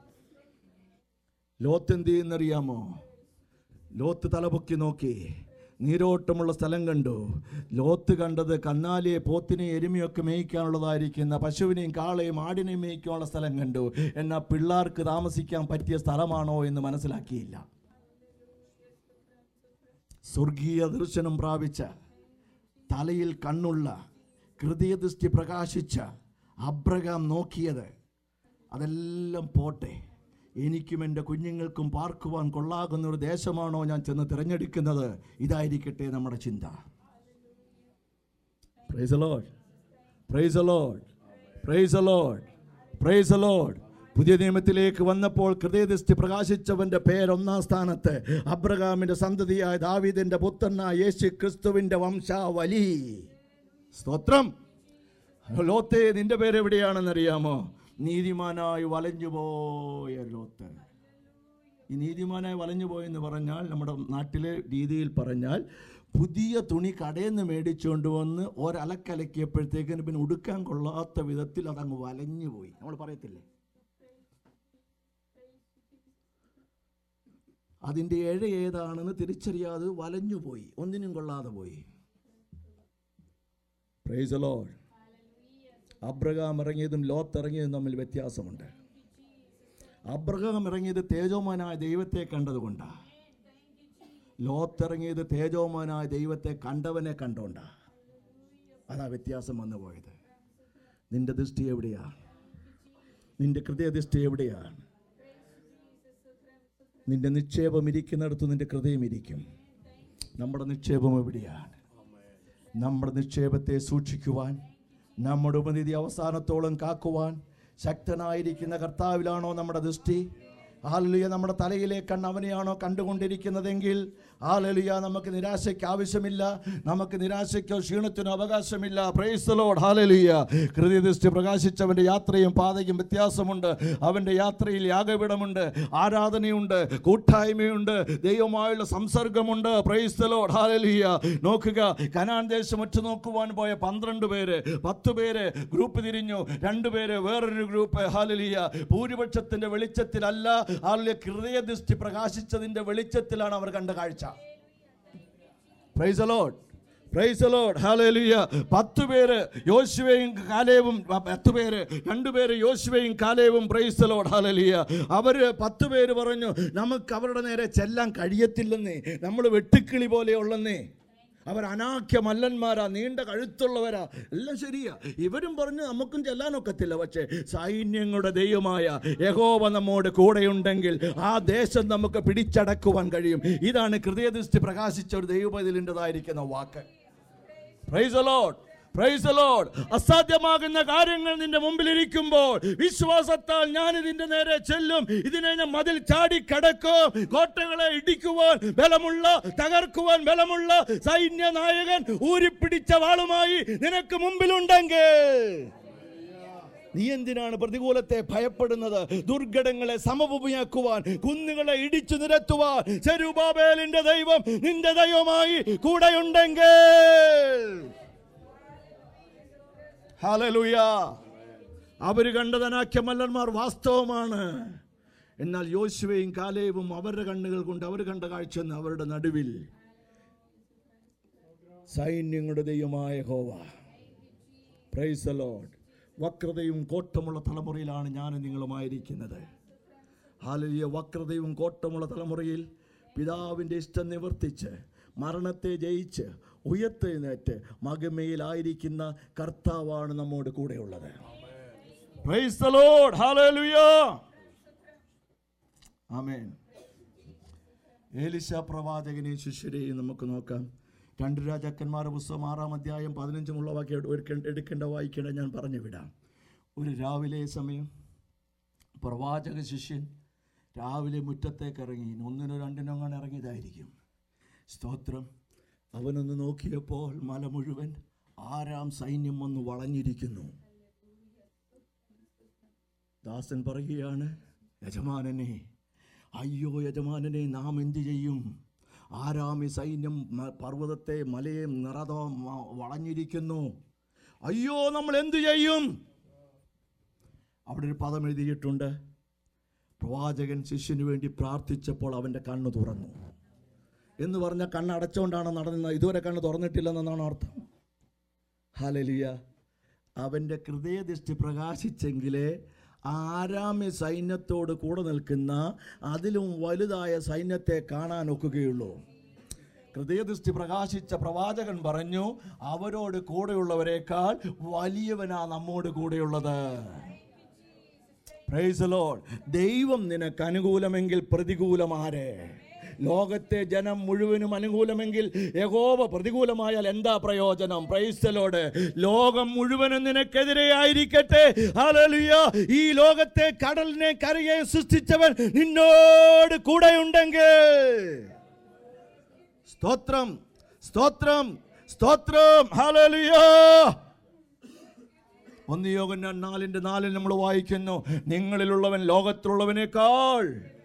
ലോത്ത് എന്ത് ചെയ്യുന്നറിയാമോ ലോത്ത് തലപൊക്കി നോക്കി നീരോട്ടമുള്ള സ്ഥലം കണ്ടു ലോത്ത് കണ്ടത് കന്നാലിയെ പോത്തിനെ എരുമയൊക്കെ മേയ്ക്കാനുള്ളതായിരിക്കുന്ന പശുവിനെയും കാളയും ആടിനെയും മേയ്ക്കാനുള്ള സ്ഥലം കണ്ടു എന്നാൽ പിള്ളേർക്ക് താമസിക്കാൻ പറ്റിയ സ്ഥലമാണോ എന്ന് മനസ്സിലാക്കിയില്ല സ്വർഗീയ ദർശനം പ്രാപിച്ച തലയിൽ കണ്ണുള്ള ഹൃദയദൃഷ്ടി പ്രകാശിച്ച അബ്രഹാം നോക്കിയത് അതെല്ലാം പോട്ടെ എനിക്കും എൻ്റെ കുഞ്ഞുങ്ങൾക്കും പാർക്കുവാൻ കൊള്ളാകുന്ന ഒരു ദേശമാണോ ഞാൻ ചെന്ന് തിരഞ്ഞെടുക്കുന്നത് ഇതായിരിക്കട്ടെ നമ്മുടെ ചിന്ത praise Lord praise Lord praise Lord praise Lord പുതിയ നിയമത്തിലേക്ക് വന്നപ്പോൾ ഹൃദയദൃഷ്ടി പ്രകാശിച്ചവന്റെ പേര് ഒന്നാം സ്ഥാനത്ത് അബ്രഹാമിന്റെ സന്തതിയായ ദാവീദിന്റെ പുത്രനായ യേശു ക്രിസ്തുവിന്റെ വംശാവലി സ്തോത്രം ലോത്തെ നിന്റെ പേര് എവിടെയാണെന്നറിയാമോ നീതിമാനായി വലഞ്ഞുപോയ ലോത്ത് ഈ നീതിമാനായി വലഞ്ഞു പോയെന്ന് പറഞ്ഞാൽ നമ്മുടെ നാട്ടിലെ രീതിയിൽ പറഞ്ഞാൽ പുതിയ തുണി കടയിൽ നിന്ന് മേടിച്ചുകൊണ്ട് വന്ന് ഒരലക്കലക്കിയപ്പോഴത്തേക്കിന് പിന്നെ ഉടുക്കാൻ കൊള്ളാത്ത വിധത്തിൽ അതങ്ങ് വലഞ്ഞു പോയി നമ്മൾ പറയത്തില്ലേ അതിൻ്റെ ഇഴ ഏതാണെന്ന് തിരിച്ചറിയാതെ വലഞ്ഞു പോയി ഒന്നിനും കൊള്ളാതെ പോയി പ്രൈസ് ലോഡ് അബ്രഹാം ഇറങ്ങിയതും ലോത്ത് ഇറങ്ങിയതും തമ്മിൽ വ്യത്യാസമുണ്ട് അബ്രഹാം ഇറങ്ങിയത് തേജോമാനായ ദൈവത്തെ കണ്ടതുകൊണ്ടാണ് ലോത്ത് ഇറങ്ങിയത് തേജോമാനായ ദൈവത്തെ കണ്ടവനെ കണ്ടോണ്ടാ അതാ വ്യത്യാസം വന്നു പോയത് നിന്റെ ദൃഷ്ടി എവിടെയാണ് നിന്റെ ഹൃദയദൃഷ്ടി എവിടെയാണ് നിന്റെ നിക്ഷേപം ഇരിക്കുന്നിടത്ത് നിന്റെ ഹൃദയം ഇരിക്കും നമ്മുടെ നിക്ഷേപം എവിടെയാണ് നമ്മുടെ നിക്ഷേപത്തെ സൂക്ഷിക്കുവാൻ നമ്മുടെ ഉപനിധി അവസാനത്തോളം കാക്കുവാൻ ശക്തനായിരിക്കുന്ന കർത്താവിലാണോ നമ്മുടെ ദൃഷ്ടി ആലലുയ നമ്മുടെ തലയിലെ കണ്ണ് അവനെയാണോ കണ്ടുകൊണ്ടിരിക്കുന്നതെങ്കിൽ ആലലുയ നമുക്ക് നിരാശയ്ക്ക് ആവശ്യമില്ല നമുക്ക് നിരാശയ്ക്കോ ക്ഷീണത്തിനോ അവകാശമില്ല പ്രൈസ്തലോട് ഹാലലുയ ഹൃദയദൃഷ്ടി പ്രകാശിച്ചവൻ്റെ യാത്രയും പാതയും വ്യത്യാസമുണ്ട് അവൻ്റെ യാത്രയിൽ യാഗപീഠമുണ്ട് ആരാധനയുണ്ട് കൂട്ടായ്മയുണ്ട് ദൈവമായുള്ള സംസർഗമുണ്ട് പ്രൈസ്തലോട് ഹാലലുയ നോക്കുക കനാൻ ദേശം ഒറ്റ നോക്കുവാൻ പോയ പന്ത്രണ്ട് പേര് പത്ത് പേര് ഗ്രൂപ്പ് തിരിഞ്ഞു രണ്ടുപേര് വേറൊരു ഗ്രൂപ്പ് ഹാലലിയ ഭൂരിപക്ഷത്തിന്റെ വെളിച്ചത്തിലല്ല ഹാലിയ ഹൃദയദൃഷ്ടി പ്രകാശിച്ചതിന്റെ വെളിച്ചത്തിലാണ് അവർ കണ്ട കാഴ്ച പ്രൈസ് അലോട്ട് പ്രൈസ് അലോട്ട് ഹാലലിയ പത്ത് പേര് യോശുവയും കാലേവും പത്ത് പേര് രണ്ടുപേര് യോശുവയും കാലേവും പ്രൈസ് അലോട്ട് ഹാലലിയ അവര് പത്ത് പേര് പറഞ്ഞു നമുക്ക് അവരുടെ നേരെ ചെല്ലാൻ കഴിയത്തില്ലെന്നേ നമ്മൾ വെട്ടുക്കിളി പോലെയുള്ളന്നേ അവർ അനാഖ്യ മല്ലന്മാരാ നീണ്ട കഴുത്തുള്ളവരാ എല്ലാം ശരിയാ ഇവരും പറഞ്ഞ് നമുക്കും ചെല്ലാനൊക്കത്തില്ല പക്ഷേ സൈന്യങ്ങളുടെ ദൈവമായ യഹോവ നമ്മോട് കൂടെയുണ്ടെങ്കിൽ ആ ദേശം നമുക്ക് പിടിച്ചടക്കുവാൻ കഴിയും ഇതാണ് ഹൃദയദൃഷ്ടി പ്രകാശിച്ച ഒരു ദൈവപതിലിൻ്റെതായിരിക്കുന്ന വാക്ക് പ്രൈസ് അലോട്ട് പ്രൈസ് ലോഡ് അസാധ്യമാകുന്ന കാര്യങ്ങൾ നിന്റെ മുമ്പിൽ ഇരിക്കുമ്പോൾ വിശ്വാസത്താൽ ഞാൻ ഇതിന്റെ നേരെ ചെല്ലും ഇതിനെ ഞാൻ മതിൽ ചാടി കടക്കും കോട്ടകളെ ഇടിക്കുവാൻ ബലമുള്ള തകർക്കുവാൻ ബലമുള്ള സൈന്യ നായകൻ ഊരിപ്പിടിച്ച വാളുമായി നിനക്ക് മുമ്പിലുണ്ടെങ്കിൽ നീ എന്തിനാണ് പ്രതികൂലത്തെ ഭയപ്പെടുന്നത് ദുർഘടങ്ങളെ സമഭൂമിയാക്കുവാൻ കുന്നുകളെ ഇടിച്ചു നിരത്തുവാൻ ചെരുബാബേലിന്റെ ദൈവം നിന്റെ ദൈവമായി കൂടെയുണ്ടെങ്കിൽ ഹല്ലേലൂയ അവര് കണ്ടതനാക്കിയ മല്ലന്മാർ വാസ്തവമാണ് എന്നാൽ യോശുവയും കാലേവും അവരുടെ കണ്ണുകൾ കൊണ്ട് അവർ കണ്ട കാഴ്ച അവരുടെ നടുവിൽ സൈന്യങ്ങളുടെ ദൈവമായ ഹോവ പ്രൈസ് ലോഡ് വക്രതയും കോട്ടമുള്ള തലമുറയിലാണ് ഞാൻ നിങ്ങളുമായിരിക്കുന്നത് ഹാലലിയ വക്രതയും കോട്ടമുള്ള തലമുറയിൽ പിതാവിൻ്റെ ഇഷ്ടം നിവർത്തിച്ച് മരണത്തെ ജയിച്ച് ഉയർത്തെഴുന്നേറ്റ് മകമയിലായിരിക്കുന്ന കർത്താവാണ് നമ്മോട് കൂടെയുള്ളത് Praise the Lord. Hallelujah. ആമേൻ ഏലിശ പ്രവാചകനെയും ശിഷ്യരെയും നമുക്ക് നോക്കാം രണ്ട് രാജാക്കന്മാരുടെ പുസ്തകം ആറാം അധ്യായം പതിനഞ്ചുമുള്ള വാക്യം എടുക്ക- എടുക്കേണ്ട വായിക്കേണ്ട ഞാൻ പറഞ്ഞു വിടാം ഒരു രാവിലെ സമയം പ്രവാചക ശിഷ്യൻ രാവിലെ മുറ്റത്തേക്ക് ഇറങ്ങി ഒന്നിനോ രണ്ടിനോ അങ്ങനെ ഇറങ്ങിയതായിരിക്കും സ്തോത്രം അവനൊന്ന് നോക്കിയപ്പോൾ മല മുഴുവൻ ആരാം സൈന്യം വന്ന് വളഞ്ഞിരിക്കുന്നു ദാസൻ പറയുകയാണ് യജമാനനെ അയ്യോ യജമാനനെ നാം എന്തു ചെയ്യും ആരാമി സൈന്യം മ- പർവ്വതത്തെ മലയെ നിറതോ മ- വളഞ്ഞിരിക്കുന്നു അയ്യോ നമ്മൾ എന്തു ചെയ്യും അവിടെ ഒരു പദം എഴുതിയിട്ടുണ്ട് പ്രവാചകൻ ശിഷ്യന് വേണ്ടി പ്രാർത്ഥിച്ചപ്പോൾ അവൻ്റെ കണ്ണ് തുറന്നു എന്ന് പറഞ്ഞ കണ്ണ് അടച്ചുകൊണ്ടാണ് നടന്നത് ഇതുവരെ കണ്ണ് തുറന്നിട്ടില്ലെന്നാണ് അർത്ഥം ഹാലലിയ അവൻ്റെ ഹൃദയദൃഷ്ടി പ്രകാശിച്ചെങ്കിലേ ആരാമ്യ സൈന്യത്തോട് കൂടെ നിൽക്കുന്ന അതിലും വലുതായ സൈന്യത്തെ കാണാൻ ഒക്കുകയുള്ളൂ ഹൃദയദൃഷ്ടി പ്രകാശിച്ച പ്രവാചകൻ പറഞ്ഞു അവരോട് കൂടെയുള്ളവരെക്കാൾ വലിയവനാ നമ്മോട് കൂടെയുള്ളത് Praise the Lord. ദൈവം നിനക്ക് അനുകൂലമെങ്കിൽ പ്രതികൂലമാരെ ലോകത്തെ ജനം മുഴുവനും അനുകൂലമെങ്കിൽ യഹോവ പ്രതികൂലമായാൽ എന്താ പ്രയോജനം പ്രൈസ്തലോട് ലോകം മുഴുവനും നിനക്കെതിരെ ആയിരിക്കട്ടെ ഹല്ലേലൂയ ഈ ലോകത്തെ കടലിനെ കരയെ സൃഷ്ടിച്ചവൻ നിന്നോട് കൂടെയുണ്ടെങ്കിൽ സ്തോത്രം സ്തോത്രം സ്തോത്രം ഹല്ലേലൂയ ഒന്ന് യോഗം നാലിൻ്റെ നാലിൽ നമ്മൾ വായിക്കുന്നു നിങ്ങളിലുള്ളവൻ ലോകത്തിലുള്ളവനേക്കാൾ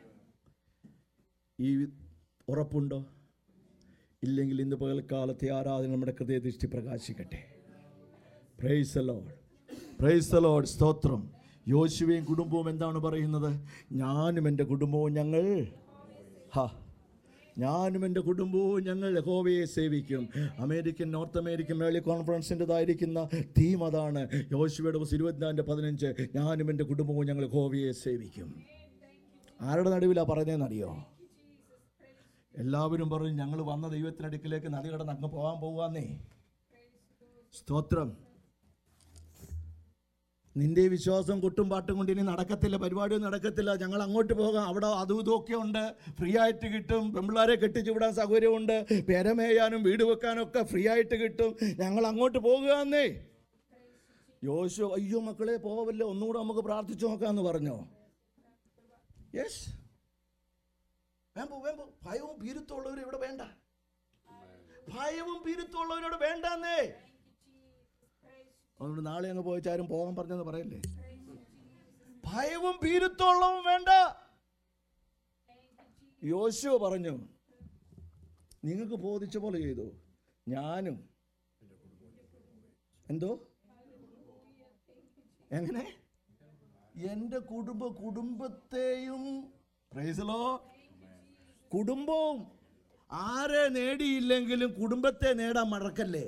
ഈ ഉറപ്പുണ്ടോ ഇല്ലെങ്കിൽ ഇന്ന് പകൽക്കാലത്തെ ആരാധന നമ്മുടെ ഹൃദയദൃഷ്ടി പ്രകാശിക്കട്ടെ പ്രൈസ് ലോഡ് പ്രൈസ് ലോഡ് സ്തോത്രം യോശുവയും കുടുംബവും എന്താണ് പറയുന്നത് ഞാനും എൻ്റെ കുടുംബവും ഞങ്ങൾ ഹാ ഞാനും എൻ്റെ കുടുംബവും ഞങ്ങൾ യഹോവയെ സേവിക്കും അമേരിക്കൻ നോർത്ത് അമേരിക്കൻ മേളി കോൺഫറൻസിൻ്റെതായിരിക്കുന്ന തീം അതാണ് യോശുവയുടെ ബുസ് ഇരുപത്തിനാലിൻ്റെ പതിനഞ്ച് ഞാനും എൻ്റെ കുടുംബവും ഞങ്ങൾ യഹോവയെ സേവിക്കും ആരുടെ നടുവിലാണ് പറയുന്നതെന്നറിയോ എല്ലാവരും പറഞ്ഞു ഞങ്ങൾ വന്ന ദൈവത്തിനടുക്കിലേക്ക് നദി കടന്ന് അങ്ങ് പോകാൻ പോവാന്നേ സ്തോത്രം നിന്റെ വിശ്വാസം കൊട്ടും പാട്ടും കൊണ്ട് ഇനി നടക്കത്തില്ല പരിപാടിയൊന്നും നടക്കത്തില്ല ഞങ്ങൾ അങ്ങോട്ട് പോകാം അവിടെ അതും ഇതൊക്കെ ഉണ്ട് ഫ്രീ ആയിട്ട് കിട്ടും പെമ്പിള്ളാരെ കെട്ടിച്ചു വിടാൻ സൗകര്യമുണ്ട് പെരമേയാനും വീട് വെക്കാനും ഒക്കെ ഫ്രീ ആയിട്ട് കിട്ടും ഞങ്ങൾ അങ്ങോട്ട് പോകുകയെന്നേ യോശു അയ്യോ മക്കളെ പോവല്ലോ ഒന്നുകൂടെ നമുക്ക് പ്രാർത്ഥിച്ചു നോക്കാമെന്ന് പറഞ്ഞോ യെസ് വേമ്പോ വേമ്പോ ഭയവും ഭീരുത്തുള്ളവർ ഇവിടെ വേണ്ട ഭയവും ഭീരുത്തുള്ളവരോട് വേണ്ടെന്നേ അതുകൊണ്ട് നാളെ അങ്ങ് പോയിച്ചാരും പോകാൻ പറഞ്ഞെന്ന് പറയല്ലേ ഭയവും ഭീരുത്തുള്ളവും വേണ്ട യോശുവ പറഞ്ഞു നിങ്ങൾക്ക് ബോധിച്ച പോലെ ചെയ്തു ഞാനും എന്തോ എങ്ങനെ എൻ്റെ കുടുംബ കുടുംബത്തെയും പ്രൈസലോ കുടുംബവും ആരെ നേടിയില്ലെങ്കിലും കുടുംബത്തെ നേടാൻ മറക്കല്ലേ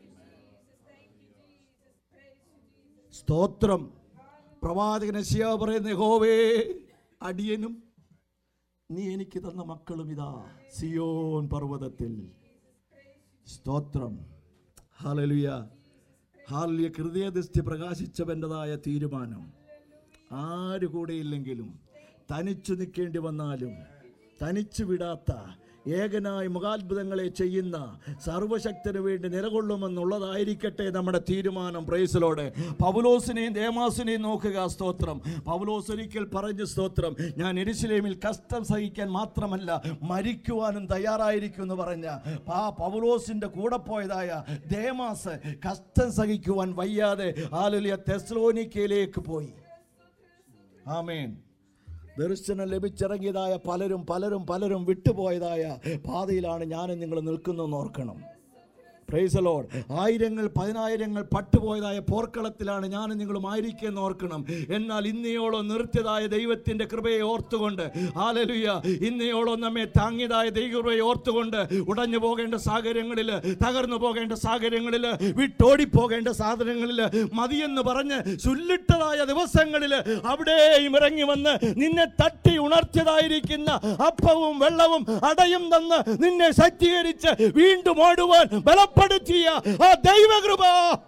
സ്തോത്രം പ്രവാചകൻ ശിയ പറയുന്ന ഹോവേ അടിയനും നീ എനിക്ക് തന്ന മക്കളും ഇതാ സിയോൻ പർവ്വതത്തിൽ സ്തോത്രം ഹാലലുയ ഹാലിയ ഹൃദയദൃഷ്ടി പ്രകാശിച്ചവൻ്റെതായ തീരുമാനം ആര് കൂടെയില്ലെങ്കിലും തനിച്ചു നിൽക്കേണ്ടി വന്നാലും തനിച്ചു വിടാത്ത ഏകനായി മുഖാത്ഭുതങ്ങളെ ചെയ്യുന്ന സർവശക്തന് വേണ്ടി നിലകൊള്ളുമെന്നുള്ളതായിരിക്കട്ടെ നമ്മുടെ തീരുമാനം പ്രൈസലോട് പൗലോസിനെയും ദേമാസിനെയും നോക്കുക സ്തോത്രം പൗലോസ് ഒരിക്കൽ പറഞ്ഞ സ്തോത്രം ഞാൻ എരിശിലേമിൽ കഷ്ടം സഹിക്കാൻ മാത്രമല്ല മരിക്കുവാനും തയ്യാറായിരിക്കും എന്ന് പറഞ്ഞ ആ പൗലോസിന്റെ കൂടെ പോയതായ ദേമാസ് കഷ്ടം സഹിക്കുവാൻ വയ്യാതെ ആലുലിയ തെസ്ലോനിക്കയിലേക്ക് പോയി ആമേൻ ദർശനം ലഭിച്ചിറങ്ങിയതായ പലരും പലരും പലരും വിട്ടുപോയതായ പാതയിലാണ് ഞാനും നിങ്ങൾ നിൽക്കുന്നതെന്ന് ഓർക്കണം പ്രൈസ് ലോഡ് ആയിരങ്ങൾ പതിനായിരങ്ങൾ പട്ടുപോയതായ പോർക്കളത്തിലാണ് ഞാനും നിങ്ങളും ആയിരിക്കുമെന്ന് ഓർക്കണം എന്നാൽ ഇന്നയോളം നിർത്തിയതായ ദൈവത്തിൻ്റെ കൃപയെ ഓർത്തുകൊണ്ട് ആലലുയ ഇന്നയോളം നമ്മെ താങ്ങിയതായ ദൈവകൃപയെ ഓർത്തുകൊണ്ട് ഉടഞ്ഞു പോകേണ്ട സാഹചര്യങ്ങളിൽ തകർന്നു പോകേണ്ട സാഹചര്യങ്ങളിൽ വിട്ടോടിപ്പോകേണ്ട സാധനങ്ങളിൽ മതിയെന്ന് പറഞ്ഞ് ചുല്ലിട്ടതായ ദിവസങ്ങളിൽ അവിടെയും ഇറങ്ങി വന്ന് നിന്നെ തട്ടി ഉണർത്തിയതായിരിക്കുന്ന അപ്പവും വെള്ളവും അടയും തന്ന് നിന്നെ ശക്തീകരിച്ച് വീണ്ടും ഓടുവാൻ ബലപ്പെടുത്തിയ ആ ദൈവകൃപ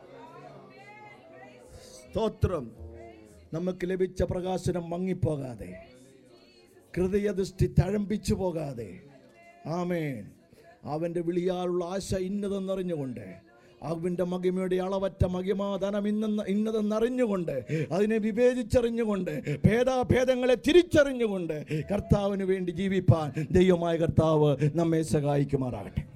സ്തോത്രം നമുക്ക് ലഭിച്ച പ്രകാശനം മങ്ങിപ്പോകാതെ ഹൃദയദൃഷ്ടി തഴമ്പിച്ചു പോകാതെ ആമേൻ അവൻ്റെ വിളിയാലുള്ള ആശ ഇന്നതെന്നറിഞ്ഞുകൊണ്ട് അവൻ്റെ മഹിമയുടെ അളവറ്റ മഹിമാധനം ഇന്നെന്ന് ഇന്നതെന്നറിഞ്ഞുകൊണ്ട് അതിനെ വിവേചിച്ചറിഞ്ഞുകൊണ്ട് ഭേദാഭേദങ്ങളെ തിരിച്ചറിഞ്ഞുകൊണ്ട് കർത്താവിന് വേണ്ടി ജീവിപ്പാൻ ദൈവമായ കർത്താവ് നമ്മെ സഹായിക്കുമാറാകട്ടെ